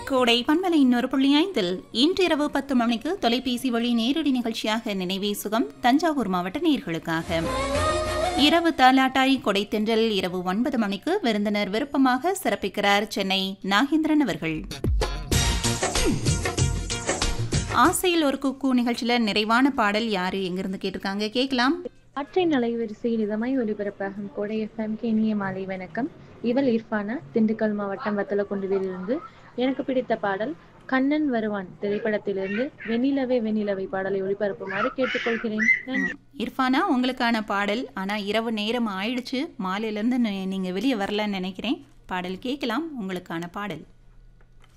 கோடை பன்மலை இன்னொரு புள்ளி ஐந்தில் இன்றிரவு பத்து மணிக்கு தொலைபேசி வழி நேரடி நிகழ்ச்சியாக நினைவே சுகம் தஞ்சாவூர் மாவட்ட நேர்களுக்காக இரவு தாலாட்டாய் கொடைத்தென்றல் இரவு ஒன்பது மணிக்கு விருந்தினர் விருப்பமாக சிறப்பிக்கிறார் சென்னை நாகேந்திரன் அவர்கள் ஆசையில் ஒரு குக்கு நிகழ்ச்சியில நிறைவான பாடல் யாரு எங்கிருந்து கேட்டிருக்காங்க கேட்கலாம் காற்றின் அலைவரிசையில் இதமாய் ஒலிபரப்பாகும் கோடை எஃப்எம்க்கு இனிய மாலை வணக்கம் இவள் இர்ஃபானா திண்டுக்கல் மாவட்டம் வத்தலக்குண்டுவிலிருந்து எனக்கு பிடித்த பாடல் கண்ணன் வருவான் திரைப்படத்திலிருந்து வெண்ணிலவே வெண்ணிலவை பாடலை ஒளிபரப்புமாறு கேட்டுக்கொள்கிறேன் நன்றி இர்ஃபானா உங்களுக்கான பாடல் ஆனா இரவு நேரம் ஆயிடுச்சு மாலையிலேருந்து நீங்க வெளியே வரலன்னு நினைக்கிறேன் பாடல் கேட்கலாம் உங்களுக்கான பாடல்